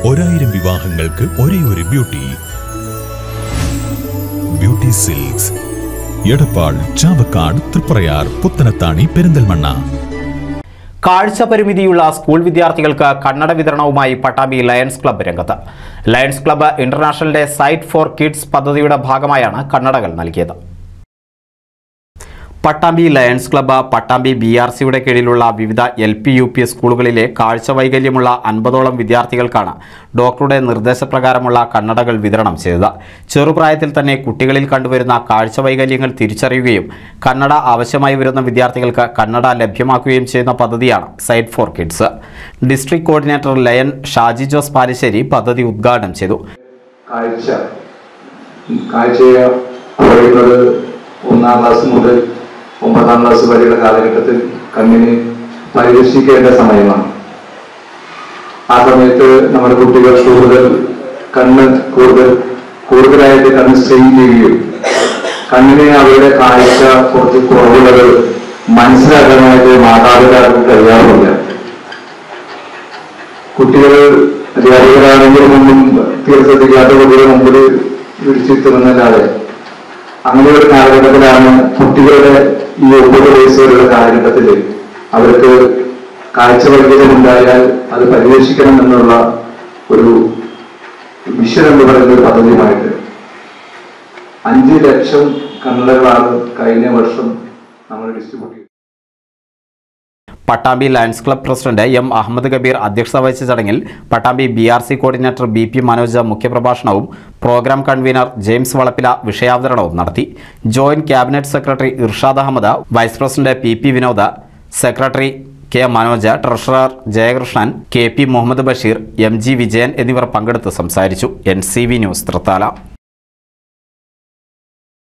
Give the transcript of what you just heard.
ഒരായിരം വിവാഹങ്ങൾക്ക് ഒരേ ഒരു beauty beauty silks Edappal Chavakkad Triprayar Puthanathani Perinthalmanna കാഴ്ച പരിമിതിയുള്ള സ്കൂൾ വിദ്യാർത്ഥികൾക്ക് കണ്ണട വിതരണവുമായി പട്ടാമ്പി ലയൺസ് ക്ലബ്ബ് രംഗത്ത് ലയൺസ് ക്ലബ്ബ് ഇന്റർനാഷണലിന്റെ സൈറ്റ് ഫോർ കിഡ്സ് പദ്ധതിയുടെ ഭാഗമായാണ് കണ്ണടകൾ നൽകിയത് Pattambi Lions club Pattambi B R സിയുടെ കീഴിലുള്ള വിവിധ എൽ പി യു പി സ്കൂളുകളിലെ കാഴ്ച വൈകല്യമുള്ള അൻപതോളം വിദ്യാർത്ഥികൾക്കാണ് ഡോക്ടറുടെ നിർദ്ദേശപ്രകാരമുള്ള കണ്ണടകൾ വിതരണം ചെയ്തത് ചെറുപ്രായത്തിൽ തന്നെ കുട്ടികളിൽ കണ്ടുവരുന്ന കാഴ്ച വൈകല്യങ്ങൾ തിരിച്ചറിയുകയും കണ്ണട ആവശ്യമായി വരുന്ന വിദ്യാർത്ഥികൾക്ക് കണ്ണട ലഭ്യമാക്കുകയും ചെയ്യുന്ന പദ്ധതിയാണ് sight for kids district coordinator lion Shaji Jose Palissery പദ്ധതി ഉദ്ഘാടനം ചെയ്തു കാഴ്ച കാഴ്ചയെ പറയുന്നത് ഒന്നാം ക്ലാസ് മുതൽ ഒമ്പതാം ക്ലാസ് വരെയുള്ള കാലഘട്ടത്തിൽ കണ്ണിന് പരിരക്ഷിക്കേണ്ട സമയമാണ് ആ സമയത്ത് നമ്മുടെ കുട്ടികൾ കൂടുതൽ കണ്ണ് കൂടുതൽ കൂടുതലായിട്ട് കണ്ണ് സ്ട്രെയിൻ ചെയ്യുകയും കണ്ണിന് അവരുടെ കാഴ്ച കുറച്ച് കുറവുള്ളത് മനസ്സിലാക്കാനായിട്ട് മാതാപിതാക്കൾക്ക് കഴിയാറില്ല കുട്ടികൾ അധ്യാപകരാണെങ്കിലും ഒന്നും തീരെ ശ്രദ്ധിക്കാത്ത കുട്ടികൾ മുമ്പിൽ വിളിച്ചിരുത്തുമെന്നല്ലാതെ അങ്ങനെ ഒരു കാലഘട്ടത്തിലാണ് കുട്ടികളുടെ ഈ ഒമ്പത് വയസ്സ് വരെയുള്ള കാലഘട്ടത്തിൽ അവർക്ക് കാഴ്ച വൈകല്യം ഉണ്ടായാൽ അത് പരിരക്ഷിക്കണം എന്നുള്ള ഒരു മിഷൻ എന്ന് പറയുന്ന ഒരു പദ്ധതിയുമായിട്ട് അഞ്ച് ലക്ഷം കണ്ണടകളാണ് കഴിഞ്ഞ വർഷം നമ്മൾ ഡിസ്ട്രിബ്യൂട്ട് ചെയ്തത് Pattambi Lions club president M Ahammed Kabeer അധ്യക്ഷത വഹിച്ച ചടങ്ങിൽ Pattambi B R C coordinator B P Manoj മുഖ്യപ്രഭാഷണവും പ്രോഗ്രാം കൺവീനർ ജെയിംസ് വളപ്പില വിഷയാവതരണവും നടത്തി joint cabinet secretary Irshad Ahammed vice president P P Vinod secretary K Manoj treasurer Jayakrishnan K P Muhammed Basheer M G Vijayan എന്നിവർ പങ്കെടുത്ത് സംസാരിച്ചു N C V news Thrithala